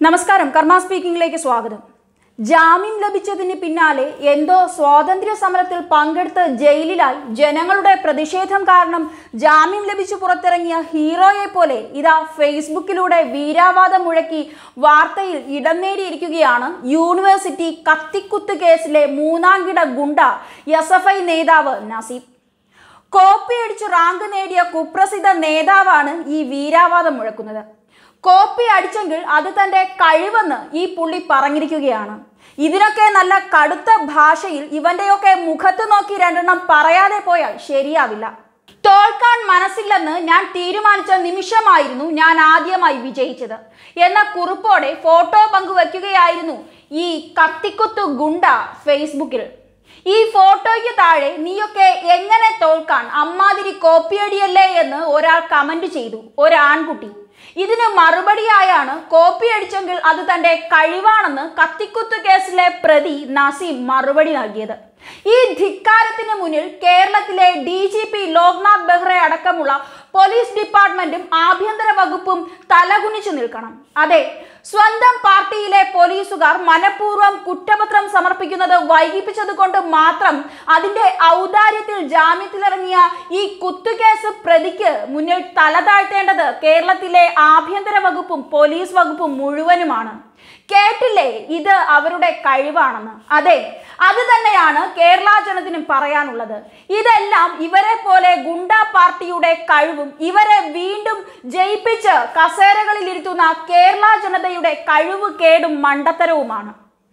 നമസ്കാരം കർമ്മ സ്പീക്കിംഗിലേക്ക് സ്വാഗതം ജാമ്യം ലഭിച്ചതിന് പിന്നാലെ എന്തോ സ്വാതന്ത്ര്യ സമരത്തിൽ പങ്കെടുത്ത് ജയിലിലായി ജനങ്ങളുടെ പ്രതിഷേധം കാരണം ജാമ്യം ലഭിച്ചു പുറത്തിറങ്ങിയ ഹീറോയെ പോലെ ഇതാ ഫേസ്ബുക്കിലൂടെ വീരാവാദം മുഴക്കി വാർത്തയിൽ ഇടം നേടിയിരിക്കുകയാണ് യൂണിവേഴ്സിറ്റി കത്തിക്കുത്ത് കേസിലെ മൂന്നാംകിട ഗുണ്ട എസ് എഫ് ഐ നേതാവ് നസീബ് കോപ്പി അടിച്ച് റാങ്ക് നേടിയ കുപ്രസിദ്ധ നേതാവാണ് ഈ വീരാവാദം മുഴക്കുന്നത് കോപ്പി അടിച്ചെങ്കിൽ അത് തന്റെ കഴിവെന്ന് ഈ പുള്ളി പറഞ്ഞിരിക്കുകയാണ് ഇതിനൊക്കെ നല്ല കടുത്ത ഭാഷയിൽ ഇവന്റെയൊക്കെ മുഖത്ത് നോക്കി രണ്ടെണ്ണം പറയാതെ പോയാൽ ശരിയാവില്ല തോൽക്കാൻ മനസ്സില്ലെന്ന് ഞാൻ തീരുമാനിച്ച നിമിഷമായിരുന്നു ഞാൻ ആദ്യമായി വിജയിച്ചത് എന്ന കുറിപ്പോടെ ഫോട്ടോ പങ്കുവെക്കുകയായിരുന്നു ഈ കത്തിക്കുത്തു ഗുണ്ട ഫേസ്ബുക്കിൽ ഈ ഫോട്ടോയ്ക്ക് താഴെ നീയൊക്കെ എങ്ങനെ തോൽക്കാൻ അമ്മാതിരി കോപ്പിയടിയല്ലേ എന്ന് ഒരാൾ കമന്റ് ചെയ്തു ഒരാൺകുട്ടി ഇതിന് മറുപടിയായാണ് കോപ്പി അടിച്ചെങ്കിൽ അത് തന്റെ കഴിവാണെന്ന് കത്തിക്കുത്ത് കേസിലെ പ്രതി നസീം മറുപടി നൽകിയത് ഈ ധിക്കാരത്തിന് മുന്നിൽ കേരളത്തിലെ D G P Loknath Behera അടക്കമുള്ള പോലീസ് ഡിപ്പാർട്ട്മെന്റും ആഭ്യന്തര വകുപ്പും തലകുനിച്ചു നിൽക്കണം അതെ സ്വന്തം പാർട്ടിയിലെ പോലീസുകാർ മനഃപൂർവ്വം കുറ്റപത്രം സമർപ്പിക്കുന്നത് വൈകിപ്പിച്ചത് കൊണ്ട് മാത്രം അതിന്റെ ഔദാര്യത്തിൽ ജാമ്യത്തിലിറങ്ങിയ ഈ കുത്തുകേസ് പ്രതിക്ക് മുന്നിൽ തല താഴ്ത്തേണ്ടത് കേരളത്തിലെ ആഭ്യന്തര വകുപ്പും പോലീസ് വകുപ്പും മുഴുവനുമാണ് കേട്ടില്ലേ ഇത് അവരുടെ കഴിവാണെന്ന് അതെ അത് തന്നെയാണ് കേരള ജനത്തിനും പറയാനുള്ളത് ഇതെല്ലാം ഇവരെ പോലെ ഗുണ്ട പാർട്ടിയുടെ കഴിവും ഇവരെ വീണ്ടും ജയിപ്പിച്ച് കസേരകളിൽ ഇരുത്തുന്ന കേരള ജനതയുടെ കഴിവ് കേടും മണ്ടത്തരവുമാണ്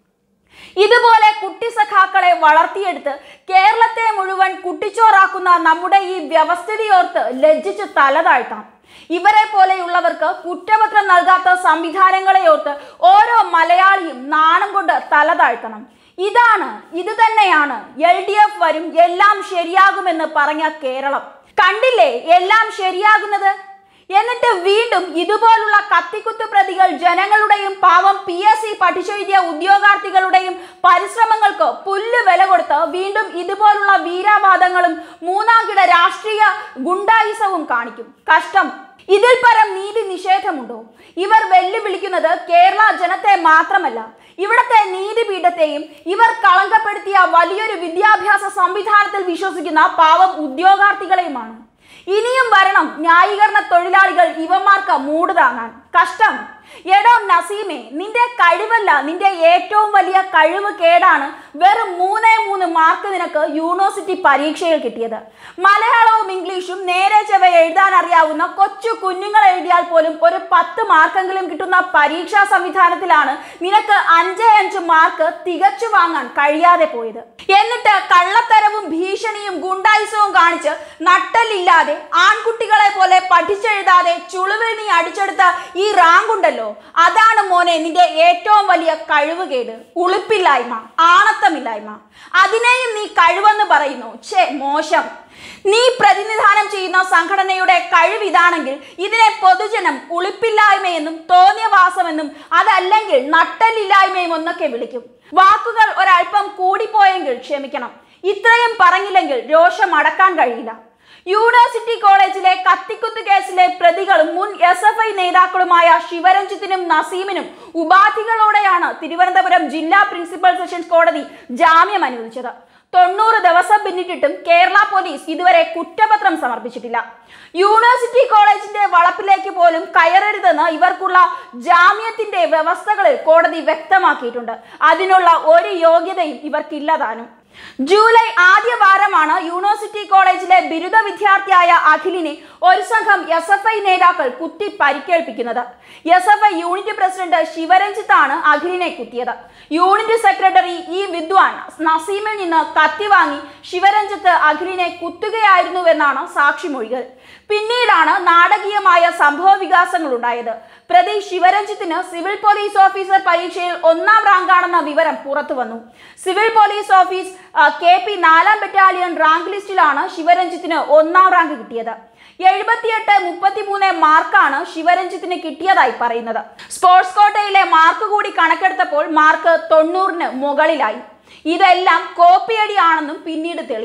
ഇതുപോലെ കുട്ടി സഖാക്കളെ വളർത്തിയെടുത്ത് കേരളത്തെ മുഴുവൻ കുട്ടിച്ചോറാക്കുന്ന നമ്മുടെ ഈ വ്യവസ്ഥിതിയോർത്ത് ലജ്ജിച്ച് തല താഴ്ത്താം ഇവരെ പോലെയുള്ളവർക്ക് കുറ്റപത്രം നൽകാത്ത സംവിധാനങ്ങളെ ഓർത്ത് ഓരോ മലയാളിയും നാണം കൊണ്ട് തല താഴ്ത്തണം ഇതാണ് ഇത് തന്നെയാണ് എൽ ഡി എഫ് വരും എല്ലാം ശരിയാകുമെന്ന് പറഞ്ഞ കേരളം കണ്ടില്ലേ എല്ലാം ശരിയാകുന്നത് എന്നിട്ട് വീണ്ടും ഇതുപോലുള്ള കത്തിക്കുത്തു പ്രതികൾ ജനങ്ങളുടെയും പാവം പി എസ് സി പഠിച്ചെഴുതിയ ഉദ്യോഗാർത്ഥികളുടെയും പരിശ്രമങ്ങൾക്ക് പുല്ല് വില കൊടുത്ത് വീണ്ടും ഇതുപോലുള്ള വീരാവാദങ്ങളും മൂന്നാംകിട രാഷ്ട്രീയ ഗുണ്ടായിസവും കാണിക്കും കഷ്ടം ഇതിൽ പരം നീതി നിഷേധമുണ്ടോ ഇവർ വെല്ലുവിളിക്കുന്നത് കേരള ജനത്തെ മാത്രമല്ല ഇവിടത്തെ നീതിപീഠത്തെയും ഇവർ കളങ്കപ്പെടുത്തിയ വലിയൊരു വിദ്യാഭ്യാസ സംവിധാനത്തിൽ വിശ്വസിക്കുന്ന പാവം ഉദ്യോഗാർത്ഥികളെയുമാണ് ഇനിയും വരണം ന്യായീകരണ തൊഴിലാളികൾ ഇവന്മാർക്ക് മൂട് താങ്ങാൻ കഷ്ടം എടോ നസീമെ നിന്റെ കഴിവല്ല നിന്റെ ഏറ്റവും വലിയ കഴിവ് കേടാണ് വെറും മൂന്നേ മൂന്ന് മാർക്ക് നിനക്ക് യൂണിവേഴ്സിറ്റി പരീക്ഷയിൽ കിട്ടിയത് മലയാളവും ഇംഗ്ലീഷും നേരെ ചെവ എഴുതാൻ അറിയാവുന്ന കൊച്ചു കുഞ്ഞുങ്ങൾ എഴുതിയാൽ പോലും ഒരു പത്ത് മാർക്കെങ്കിലും കിട്ടുന്ന പരീക്ഷാ സംവിധാനത്തിലാണ് നിനക്ക് അഞ്ചേ അഞ്ച് മാർക്ക് തികച്ചു വാങ്ങാൻ കഴിയാതെ പോയത് എന്നിട്ട് കള്ളത്തരവും ഭീഷണിയും ഗുണ്ടായുസവും കാണിച്ച് നട്ടലില്ലാതെ ആൺകുട്ടികളെ പോലെ പഠിച്ചെഴുതാതെ ചുളുവിൽ നീ അടിച്ചെടുത്ത ഈ റാങ്ക് ഉണ്ടല്ലോ അതാണ് മോനെ നിന്റെ ഏറ്റവും വലിയ കഴിവുകേട് ഉളുപ്പില്ലായ്മ ആണത്തമില്ലായ്മ അതിനെയും നീ കഴിവെന്ന് പറയുന്നു ഛേ മോശം നീ പ്രതിനിധാനം ചെയ്യുന്ന സംഘടനയുടെ കഴിവ് ഇതാണെങ്കിൽ ഇതിനെ പൊതുജനം ഉളിപ്പില്ലായ്മയെന്നും തോന്നിയവാസമെന്നും അതല്ലെങ്കിൽ നട്ടലില്ലായ്മയും എന്നൊക്കെ വിളിക്കും വാക്കുകൾ ഒരല്പം കൂടിപ്പോയെങ്കിൽ ക്ഷമിക്കണം ഇത്രയും പറഞ്ഞില്ലെങ്കിൽ രോഷം അടക്കാൻ കഴിയില്ല യൂണിവേഴ്സിറ്റി കോളേജിലെ കത്തിക്കുത്ത് കേസിലെ പ്രതികളും മുൻ എസ് എഫ് ഐ നേതാക്കളുമായ ശിവരഞ്ജിത്തിനും നസീമിനും ഉപാധികളോടെയാണ് തിരുവനന്തപുരം ജില്ലാ പ്രിൻസിപ്പൽ സെഷൻസ് കോടതി ജാമ്യം അനുവദിച്ചത് തൊണ്ണൂറ് ദിവസം പിന്നിട്ടിട്ടും കേരള പോലീസ് ഇതുവരെ കുറ്റപത്രം സമർപ്പിച്ചിട്ടില്ല യൂണിവേഴ്സിറ്റി കോളേജിന്റെ വളപ്പിലേക്ക് പോലും കയറരുതെന്ന് ഇവർക്കുള്ള ജാമ്യത്തിന്റെ വ്യവസ്ഥകളിൽ കോടതി വ്യക്തമാക്കിയിട്ടുണ്ട് അതിനുള്ള ഒരു യോഗ്യതയും ഇവർക്കില്ലതാനും ജൂലൈ ആദ്യ വാരമാണ് യൂണിവേഴ്സിറ്റി കോളേജിലെ ബിരുദ വിദ്യാർത്ഥിയായ അഖിലിനെ ഒരു സംഘം എസ് എഫ് ഐ നേതാക്കൾ കുത്തി പരിക്കേൽപ്പിക്കുന്നത് S F I unit president ശിവരഞ്ജിത്താണ് അഖിലിനെ കുത്തിയത് യൂണിറ്റ് സെക്രട്ടറി ഇ വിദ്വാൻ നസീമിൽ നിന്ന് കത്തി വാങ്ങി ശിവരഞ്ജിത്ത് അഖിലിനെ കുത്തുകയായിരുന്നുവെന്നാണ് സാക്ഷിമൊഴികൾ പിന്നീടാണ് നാടകീയമായ സംഭവ വികാസങ്ങൾ ഉണ്ടായത് പ്രതി ശിവരഞ്ജിത്തിന് സിവിൽ പോലീസ് ഓഫീസർ പരീക്ഷയിൽ ഒന്നാം റാങ്കാണെന്ന വിവരം പുറത്തു വന്നു സിവിൽ പോലീസ് ഓഫീസ് ആ, കെ പി നാലാം ബറ്റാലിയൻ റാങ്ക് ലിസ്റ്റിലാണ് ശിവരഞ്ജിത്തിന് ഒന്നാം റാങ്ക് കിട്ടിയത് എഴുപത്തിയെട്ട് മുപ്പത്തിമൂന്ന് മാർക്കാണ് ശിവരഞ്ജിത്തിന് കിട്ടിയതായി പറയുന്നത് സ്പോർട്സ് കോട്ടയിലെ മാർക്ക് കൂടി കണക്കെടുത്തപ്പോൾ മാർക്ക് തൊണ്ണൂറിന് മുകളിലായി ഇതെല്ലാം കോപ്പിയടിയാണെന്നും പിന്നീട് തെളിഞ്ഞു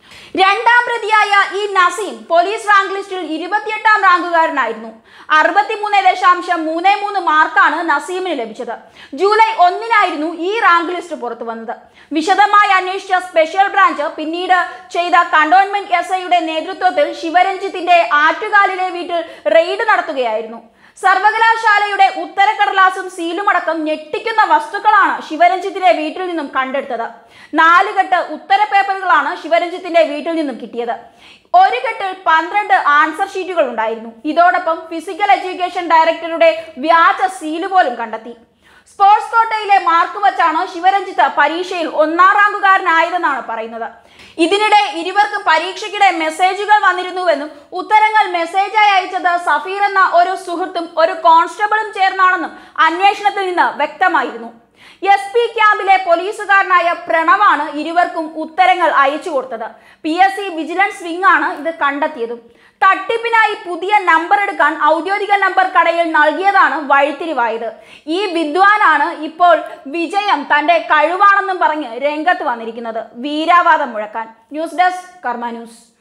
രണ്ടാം പ്രതിയായ ഈ നസീം പോലീസ് റാങ്ക് ലിസ്റ്റിൽ ഇരുപത്തിയെട്ടാം റാങ്കുകാരനായിരുന്നു അറുപത്തിമൂന്ന് ദശാംശം മൂന്ന് മൂന്ന് മാർക്കാണ് നസീമിന് ലഭിച്ചത് ജൂലൈ ഒന്നിനായിരുന്നു ഈ റാങ്ക് ലിസ്റ്റ് പുറത്തു വന്നത് വിശദമായി അന്വേഷിച്ച സ്പെഷ്യൽ ബ്രാഞ്ച് പിന്നീട് ചെയ്ത കണ്ടോൺമെന്റ് എസ് ഐയുടെ നേതൃത്വത്തിൽ ശിവരഞ്ജിത്തിന്റെ ആറ്റുകാലിലെ വീട്ടിൽ റെയ്ഡ് നടത്തുകയായിരുന്നു സർവകലാശാലയുടെ ഉത്തരക്കടലാസും സീലുമടക്കം ഞെട്ടിക്കുന്ന വസ്തുക്കളാണ് ശിവരഞ്ജിത്തിന്റെ വീട്ടിൽ നിന്നും കണ്ടെടുത്തത് നാല് കെട്ട് ഉത്തര പേപ്പറുകളാണ് ശിവരഞ്ജിത്തിന്റെ വീട്ടിൽ നിന്നും കിട്ടിയത് ഒരു കെട്ടിൽ പന്ത്രണ്ട് ആൻസർ ഷീറ്റുകൾ ഉണ്ടായിരുന്നു ഇതോടൊപ്പം ഫിസിക്കൽ എഡ്യൂക്കേഷൻ ഡയറക്ടറുടെ വ്യാജ സീല് പോലും കണ്ടെത്തി സ്പോർട്സ് കോട്ടയിലെ മാർക്ക് വച്ചാണ് ശിവരഞ്ജിത്ത് പരീക്ഷയിൽ ഒന്നാം റാങ്കുകാരനായതെന്നാണ് പറയുന്നത് ഇതിനിടെ ഇരുവർക്കും പരീക്ഷയ്ക്കിടെ മെസ്സേജുകൾ വന്നിരുന്നുവെന്നും ഉത്തരങ്ങൾ മെസ്സേജായി അയച്ചത് സഫീർ എന്ന ഒരു സുഹൃത്തും ഒരു കോൺസ്റ്റബിളും ചേർന്നാണെന്നും അന്വേഷണത്തിൽ നിന്ന് വ്യക്തമായിരുന്നു എസ് പി ക്യാമ്പിലെ പോലീസുകാരനായ പ്രണവാണ് ഇരുവർക്കും ഉത്തരങ്ങൾ അയച്ചു കൊടുത്തത് P S C vigilance wing ആണ് ഇത് കണ്ടെത്തിയതും തട്ടിപ്പിനായി പുതിയ നമ്പർ എടുക്കാൻ ഔദ്യോഗിക നമ്പർ കടയിൽ നൽകിയതാണ് വഴിത്തിരിവായത് ഈ വിദ്വാനാണ് ഇപ്പോൾ വിജയം തന്റെ കഴിവാണെന്നും പറഞ്ഞ് രംഗത്ത് വന്നിരിക്കുന്നത് വീരാവാദം മുഴക്കാൻ ന്യൂസ് ഡെസ്ക് കർമ്മ ന്യൂസ്